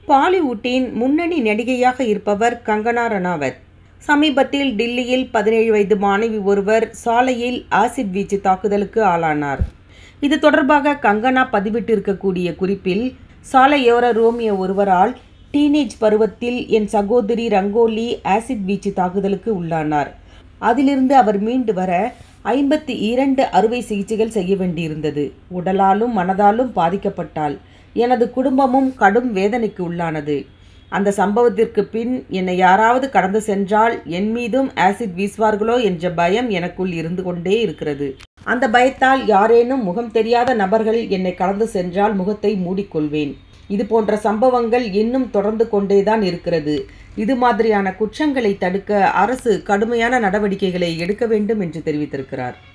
பாலிவுட்டின் முன்னணி நடிகையாக இருப்பவர் கங்கனா ரணாவத் சமீபத்தில் டில்லியில் பதினேழு வயது மாணவி ஒருவர் சாலையில் ஆசிட் வீச்சு தாக்குதலுக்கு ஆளானார் இது தொடர்பாக கங்கனா பதிவிட்டிருக்கக்கூடிய குறிப்பில் சாலையோர ரோமியோ ஒருவரால் டீனேஜ் பருவத்தில் என் சகோதரி ரங்கோலி ஆசிட் வீச்சு தாக்குதலுக்கு உள்ளானார் அதிலிருந்து அவர் மீண்டு வர ஐம்பத்தி இரண்டு அறுவை சிகிச்சைகள் செய்ய வேண்டியிருந்தது உடலாலும் மனதாலும் பாதிக்கப்பட்டாள் எனது குடும்பமும் கடும் வேதனைக்கு உள்ளானது அந்த சம்பவத்திற்கு பின் என்னை யாராவது கடந்து சென்றால் என் மீதும் ஆசிட் வீசுவார்களோ என்ற பயம் எனக்குள் இருந்து கொண்டே இருக்கிறது அந்த பயத்தால் யாரேனும் முகம் தெரியாத நபர்கள் என்னை கடந்து சென்றால் முகத்தை மூடிக்கொள்வேன் இது போன்ற சம்பவங்கள் இன்னும் தொடர்ந்து கொண்டேதான் இருக்கிறது இது மாதிரியான குற்றங்களை தடுக்க அரசு கடுமையான நடவடிக்கைகளை எடுக்க வேண்டும் என்று தெரிவித்திருக்கிறார்